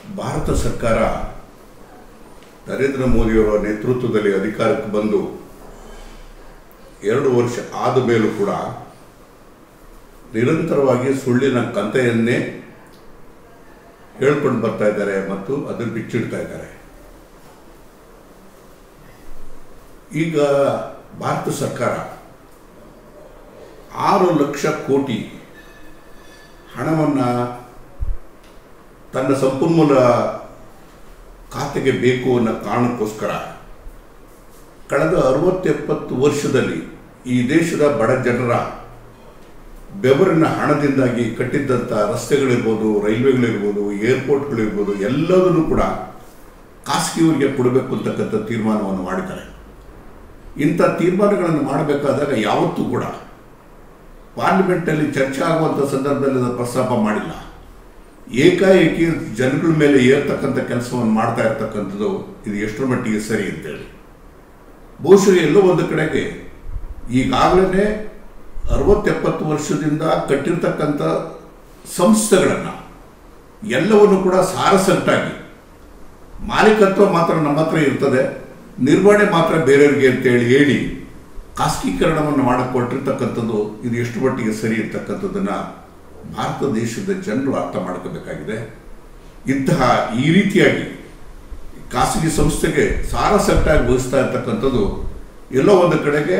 ಭಾರತ ಸರ್ಕಾರ ನರೇಂದ್ರ ಮೋದಿಯವರ ನೇತೃತ್ವದಲ್ಲಿ ಅಧಿಕಾರಕ್ಕೆ ಬಂದು ಎರಡು ವರ್ಷ ಆದ ಮೇಲೂ ಕೂಡ ನಿರಂತರವಾಗಿ ಸುಳ್ಳಿನ ಕಂತೆಯನ್ನೇ ಹೇಳ್ಕೊಂಡು ಬರ್ತಾ ಇದ್ದಾರೆ ಮತ್ತು ಅದನ್ನು ಬಿಚ್ಚಿಡ್ತಾ ಇದ್ದಾರೆ ಈಗ ಭಾರತ ಸರ್ಕಾರ ಆರು ಲಕ್ಷ ಕೋಟಿ ಹಣವನ್ನು ತನ್ನ ಸಂಪನ್ಮೂಲ ಖಾತೆಗೆ ಬೇಕು ಅನ್ನೋ ಕಾರಣಕ್ಕೋಸ್ಕರ ಕಳೆದ ಅರವತ್ತೆಪ್ಪತ್ತು ವರ್ಷದಲ್ಲಿ ಈ ದೇಶದ ಬಡ ಜನರ ಬೆವರಿನ ಹಣದಿಂದಾಗಿ ಕಟ್ಟಿದ್ದಂಥ ರಸ್ತೆಗಳಿರ್ಬೋದು ರೈಲ್ವೆಗಳಿರ್ಬೋದು ಏರ್ಪೋರ್ಟ್ಗಳಿರ್ಬೋದು ಎಲ್ಲದನ್ನು ಕೂಡ ಖಾಸಗಿಯವರಿಗೆ ಕೊಡಬೇಕು ಅಂತಕ್ಕಂಥ ತೀರ್ಮಾನವನ್ನು ಮಾಡಿದ್ದಾರೆ ಇಂಥ ತೀರ್ಮಾನಗಳನ್ನು ಮಾಡಬೇಕಾದಾಗ ಯಾವತ್ತೂ ಕೂಡ ಪಾರ್ಲಿಮೆಂಟಲ್ಲಿ ಚರ್ಚೆ ಆಗುವಂಥ ಸಂದರ್ಭದಲ್ಲಿ ಅದನ್ನು ಪ್ರಸ್ತಾಪ ಮಾಡಿಲ್ಲ ಏಕಾಏಕಿ ಜನಗಳ ಮೇಲೆ ಏರ್ತಕ್ಕಂಥ ಕೆಲಸವನ್ನು ಮಾಡ್ತಾ ಇರ್ತಕ್ಕಂಥದ್ದು ಇದು ಎಷ್ಟರ ಮಟ್ಟಿಗೆ ಸರಿ ಅಂತೇಳಿ ಬಹುಶಃ ಎಲ್ಲೋ ಒಂದು ಕಡೆಗೆ ಈಗಾಗಲೇ ಅರವತ್ತೆಪ್ಪತ್ತು ವರ್ಷದಿಂದ ಕಟ್ಟಿರ್ತಕ್ಕಂಥ ಸಂಸ್ಥೆಗಳನ್ನು ಎಲ್ಲವನ್ನು ಕೂಡ ಸಾರಸಟ್ಟಾಗಿ ಮಾಲೀಕತ್ವ ಮಾತ್ರ ನಮ್ಮ ಹತ್ರ ಇರ್ತದೆ ನಿರ್ವಹಣೆ ಮಾತ್ರ ಬೇರೆಯವರಿಗೆ ಅಂತೇಳಿ ಹೇಳಿ ಖಾಸಗೀಕರಣವನ್ನು ಮಾಡಿಕೊಟ್ಟಿರ್ತಕ್ಕಂಥದ್ದು ಇದು ಎಷ್ಟು ಮಟ್ಟಿಗೆ ಸರಿ ಇರ್ತಕ್ಕಂಥದ್ದನ್ನು ಭಾರತ ದೇಶದ ಜನರು ಅರ್ಥ ಮಾಡ್ಕೋಬೇಕಾಗಿದೆ ಇಂತಹ ಈ ರೀತಿಯಾಗಿ ಖಾಸಗಿ ಸಂಸ್ಥೆಗೆ ಸಾರಸಟ್ಟಾಗಿ ವಹಿಸ್ತಾ ಇರ್ತಕ್ಕಂಥದ್ದು ಎಲ್ಲೋ ಒಂದು ಕಡೆಗೆ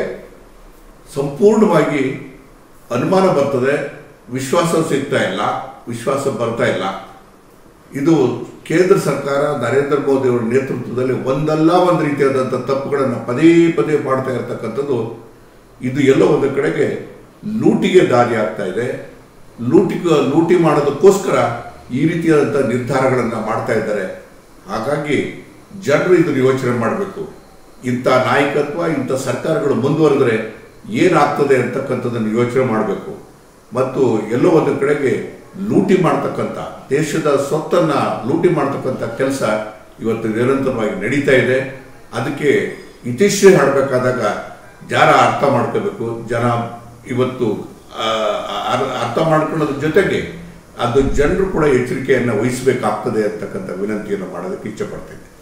ಸಂಪೂರ್ಣವಾಗಿ ಅನುಮಾನ ಬರ್ತದೆ ವಿಶ್ವಾಸ ಸಿಗ್ತಾ ಇಲ್ಲ ವಿಶ್ವಾಸ ಬರ್ತಾ ಇಲ್ಲ ಇದು ಕೇಂದ್ರ ಸರ್ಕಾರ ನರೇಂದ್ರ ಮೋದಿ ಅವರ ನೇತೃತ್ವದಲ್ಲಿ ಒಂದಲ್ಲ ಒಂದು ರೀತಿಯಾದಂಥ ತಪ್ಪುಗಳನ್ನು ಪದೇ ಪದೇ ಮಾಡ್ತಾ ಇರತಕ್ಕಂಥದ್ದು ಇದು ಎಲ್ಲೋ ಒಂದು ಕಡೆಗೆ ಲೂಟಿಗೆ ದಾರಿ ಆಗ್ತಾ ಇದೆ ಲೂಟಿಗೆ ಲೂಟಿ ಮಾಡೋದಕ್ಕೋಸ್ಕರ ಈ ರೀತಿಯಾದಂಥ ನಿರ್ಧಾರಗಳನ್ನು ಮಾಡ್ತಾ ಇದ್ದಾರೆ ಹಾಗಾಗಿ ಜನರು ಇದನ್ನು ಯೋಚನೆ ಮಾಡಬೇಕು ಇಂಥ ನಾಯಕತ್ವ ಇಂಥ ಸರ್ಕಾರಗಳು ಮುಂದುವರೆದ್ರೆ ಏನಾಗ್ತದೆ ಅಂತಕ್ಕಂಥದ್ದನ್ನು ಯೋಚನೆ ಮಾಡಬೇಕು ಮತ್ತು ಎಲ್ಲೋ ಒಂದು ಕಡೆಗೆ ಲೂಟಿ ಮಾಡ್ತಕ್ಕಂಥ ದೇಶದ ಸ್ವತ್ತನ್ನು ಲೂಟಿ ಮಾಡ್ತಕ್ಕಂಥ ಕೆಲಸ ಇವತ್ತು ನಿರಂತರವಾಗಿ ನಡೀತಾ ಇದೆ ಅದಕ್ಕೆ ಇತಿಶ್ರೀ ಹಾಡಬೇಕಾದಾಗ ಜನ ಅರ್ಥ ಮಾಡ್ಕೋಬೇಕು ಜನ ಇವತ್ತು ಆ, ಅರ್- ಅರ್ಥ ಮಾಡ್ಕೊಳ್ಳೋದ್ರ ಜೊತೆಗೆ ಅದು ಜನರು ಕೂಡ ಎಚ್ಚರಿಕೆಯನ್ನು ವಹಿಸಬೇಕಾಗ್ತದೆ ಅಂತಕ್ಕಂಥ ವಿನಂತಿಯನ್ನು ಮಾಡೋದಕ್ಕೆ ಇಚ್ಛೆ ಪಡ್ತೇನೆ